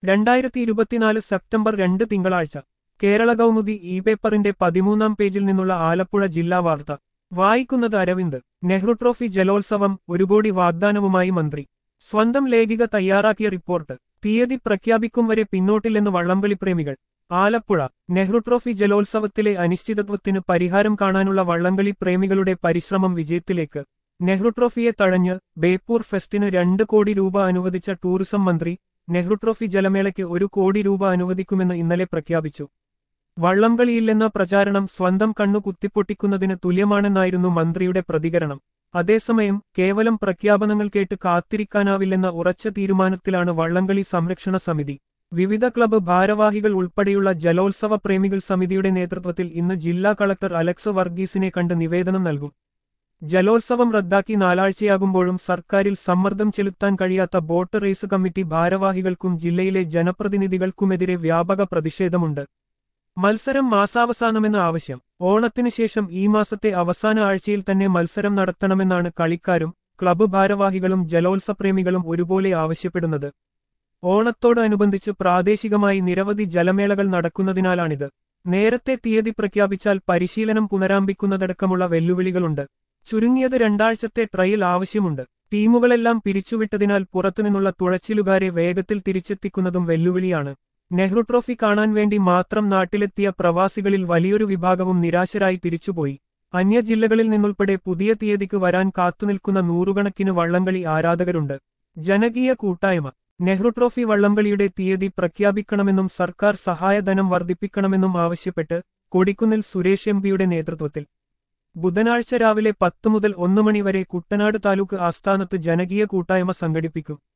രണ്ടായിരത്തി ഇരുപത്തിനാല് സെപ്റ്റംബർ രണ്ട് തിങ്കളാഴ്ച കേരള കൗമുദി ഇ പേപ്പറിന്റെ പതിമൂന്നാം പേജിൽ നിന്നുള്ള ആലപ്പുഴ ജില്ലാ വാർത്ത വായിക്കുന്നത് അരവിന്ദ് നെഹ്റു ട്രോഫി ജലോത്സവം ഒരു കോടി വാഗ്ദാനവുമായി മന്ത്രി സ്വന്തം ലേഖിക തയ്യാറാക്കിയ റിപ്പോർട്ട് തീയതി പ്രഖ്യാപിക്കും വരെ പിന്നോട്ടില്ലെന്ന് വള്ളംകളി പ്രേമികൾ ആലപ്പുഴ നെഹ്റു ട്രോഫി ജലോത്സവത്തിലെ അനിശ്ചിതത്വത്തിന് പരിഹാരം കാണാനുള്ള വള്ളംകളി പ്രേമികളുടെ പരിശ്രമം വിജയത്തിലേക്ക് നെഹ്റു ട്രോഫിയെ തഴഞ്ഞ് ബേപ്പൂർ ഫെസ്റ്റിന് രണ്ട് കോടി രൂപ അനുവദിച്ച ടൂറിസം മന്ത്രി നെഹ്റു ട്രോഫി ജലമേളയ്ക്ക് ഒരു കോടി രൂപ അനുവദിക്കുമെന്ന് ഇന്നലെ പ്രഖ്യാപിച്ചു വള്ളംകളിയില്ലെന്ന പ്രചാരണം സ്വന്തം കണ്ണു കുത്തിപ്പൊട്ടിക്കുന്നതിന് തുല്യമാണെന്നായിരുന്നു മന്ത്രിയുടെ പ്രതികരണം അതേസമയം കേവലം പ്രഖ്യാപനങ്ങൾ കേട്ട് കാത്തിരിക്കാനാവില്ലെന്ന ഉറച്ച തീരുമാനത്തിലാണ് വള്ളംകളി സംരക്ഷണ സമിതി വിവിധ ക്ലബ്ബ് ഭാരവാഹികൾ ഉൾപ്പെടെയുള്ള ജലോത്സവ പ്രേമികൾ സമിതിയുടെ നേതൃത്വത്തിൽ ഇന്ന് ജില്ലാ കളക്ടർ അലക്സ് വർഗീസിനെ കണ്ട് നിവേദനം നൽകും ജലോത്സവം റദ്ദാക്കി നാലാഴ്ചയാകുമ്പോഴും സർക്കാരിൽ സമ്മർദ്ദം ചെലുത്താൻ കഴിയാത്ത ബോട്ട് റേസ് കമ്മിറ്റി ഭാരവാഹികൾക്കും ജില്ലയിലെ ജനപ്രതിനിധികൾക്കുമെതിരെ വ്യാപക പ്രതിഷേധമുണ്ട് മത്സരം മാസാവസാനമെന്ന ആവശ്യം ഓണത്തിനു ശേഷം ഈ മാസത്തെ അവസാന ആഴ്ചയിൽ തന്നെ മത്സരം നടത്തണമെന്നാണ് കളിക്കാരും ക്ലബ്ബ് ഭാരവാഹികളും ജലോത്സവപ്രേമികളും ഒരുപോലെ ആവശ്യപ്പെടുന്നത് ഓണത്തോടനുബന്ധിച്ച് പ്രാദേശികമായി നിരവധി ജലമേളകൾ നടക്കുന്നതിനാലാണിത് നേരത്തെ തീയതി പ്രഖ്യാപിച്ചാൽ പരിശീലനം പുനരാരംഭിക്കുന്നതടക്കമുള്ള വെല്ലുവിളികളുണ്ട് ചുരുങ്ങിയത് രണ്ടാഴ്ചത്തെ ട്രയൽ ആവശ്യമുണ്ട് ടീമുകളെല്ലാം പിരിച്ചുവിട്ടതിനാൽ പുറത്തുനിന്നുള്ള തുഴച്ചിലുകാരെ വേഗത്തിൽ തിരിച്ചെത്തിക്കുന്നതും വെല്ലുവിളിയാണ് നെഹ്റു ട്രോഫി കാണാൻ വേണ്ടി മാത്രം നാട്ടിലെത്തിയ പ്രവാസികളിൽ വലിയൊരു വിഭാഗവും നിരാശരായി തിരിച്ചുപോയി അന്യ ജില്ലകളിൽ നിന്നുൾപ്പെടെ പുതിയ തീയതിക്ക് വരാൻ കാത്തുനിൽക്കുന്ന നൂറുകണക്കിന് വള്ളംകളി ആരാധകരുണ്ട് ജനകീയ കൂട്ടായ്മ നെഹ്റു ട്രോഫി വള്ളംകളിയുടെ തീയതി പ്രഖ്യാപിക്കണമെന്നും സർക്കാർ സഹായധനം വർദ്ധിപ്പിക്കണമെന്നും ആവശ്യപ്പെട്ട് കൊടിക്കുന്നിൽ സുരേഷ് എംപിയുടെ നേതൃത്വത്തിൽ ബുധനാഴ്ച രാവിലെ പത്ത് മുതൽ ഒന്ന് മണിവരെ കുട്ടനാട് താലൂക്ക് ആസ്ഥാനത്ത് ജനകീയ കൂട്ടായ്മ സംഘടിപ്പിക്കും